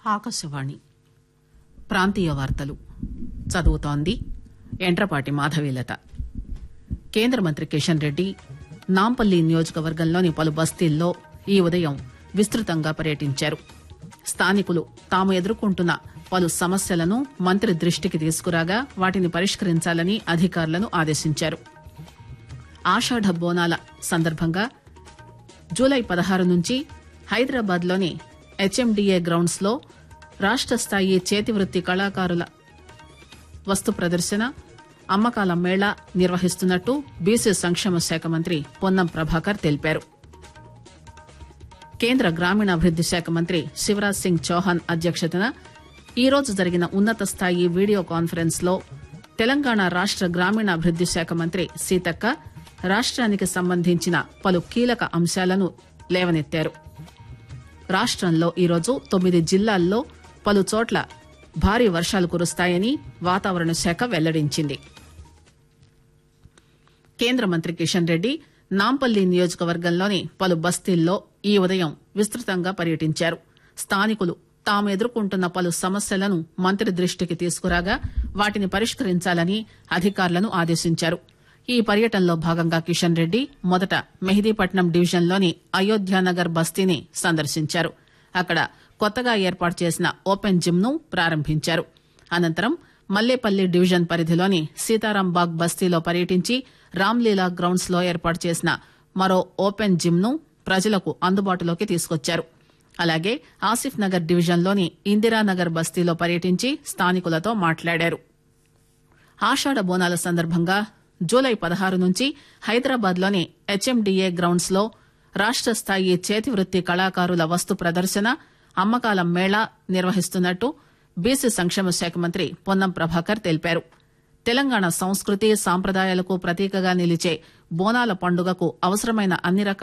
ఆకాశవాణి ప్రాంతీయ వార్తలు చదువుతోంది ఎంట్రపాటి మాధవీలత కేంద్ర మంత్రి కిషన్ రెడ్డి నాంపల్లి నియోజకవర్గంలోని పలు బస్తీల్లో ఈ ఉదయం విస్తృతంగా పర్యటించారు స్థానికులు తాము ఎదుర్కొంటున్న పలు సమస్యలను మంత్రి దృష్టికి తీసుకురాగా వాటిని పరిష్కరించాలని అధికారులను ఆదేశించారు ఆషాఢ బోనాల సందర్భంగా జూలై పదహారు నుంచి హైదరాబాద్ లోని హెచ్ఎండిఏ గ్రౌండ్స్ లో రాష్ట స్థాయి చేతివృత్తి కళాకారుల వస్తు ప్రదర్శన అమ్మకాల మేళా నిర్వహిస్తున్నట్టు బీసీ సంక్షేమ శాఖ మంత్రి పొన్నం ప్రభాకర్ తెలిపారు కేంద్ర గ్రామీణాభివృద్ది శాఖ మంత్రి శివరాజ్ సింగ్ చౌహాన్ అధ్యక్షతన ఈరోజు జరిగిన ఉన్నత స్థాయి వీడియో కాన్ఫరెన్స్ లో తెలంగాణ రాష్ట గ్రామీణాభివృద్ది శాఖ మంత్రి సీతక్క రాష్ట్రానికి సంబంధించిన పలు కీలక అంశాలను లేవనెత్తారు రాష్టంలో ఈరోజు తొమ్మిది జిల్లాల్లో పలు చోట్ల భారీ వర్షాలు కురుస్తాయని వాతావరణ శాఖ వెల్లడించింది కేంద్ర మంత్రి కిషన్ రెడ్డి నాంపల్లి నియోజకవర్గంలోని పలు బస్తీల్లో ఈ ఉదయం విస్తృతంగా పర్యటించారు స్థానికులు తాము ఎదుర్కొంటున్న పలు సమస్యలను మంత్రి దృష్టికి తీసుకురాగా వాటిని పరిష్కరించాలని అధికారులను ఆదేశించారు ఈ పర్యటనలో భాగంగా కిషన్ రెడ్డి మొదట మెహదీపట్నం డివిజన్లోని అయోధ్యానగర్ బస్తీని సందర్శించారు అక్కడ కొత్తగా ఏర్పాటు చేసిన ఓపెన్ జిమ్ ను ప్రారంభించారు అనంతరం మల్లేపల్లి డివిజన్ పరిధిలోని సీతారాంబాగ్ బస్తీలో పర్యటించి రామ్లీలా గ్రౌండ్స్ లో ఏర్పాటు చేసిన మరో ఓపెన్ జిమ్ ను ప్రజలకు అందుబాటులోకి తీసుకొచ్చారు అలాగే ఆసిఫ్ నగర్ డివిజన్లోని ఇందిరానగర్ బస్తీలో పర్యటించి స్థానికులతో మాట్లాడారు ఆషాఢ బోనాల సందర్భంగా జూలై పదహారు నుంచి హైదరాబాద్ లోని హెచ్ఎండిఏ గ్రౌండ్స్ లో రాష్ట స్థాయి చేతివృత్తి కళాకారుల వస్తు ప్రదర్శన అమ్మకాల మేళా నిర్వహిస్తున్నట్టు బీసీ సంక్షేమ శాఖ మంత్రి పొన్నం ప్రభాకర్ తెలిపారు తెలంగాణ సంస్కృతి సాంప్రదాయాలకు ప్రతీకగా నిలిచే బోనాల పండుగకు అవసరమైన అన్ని రకాల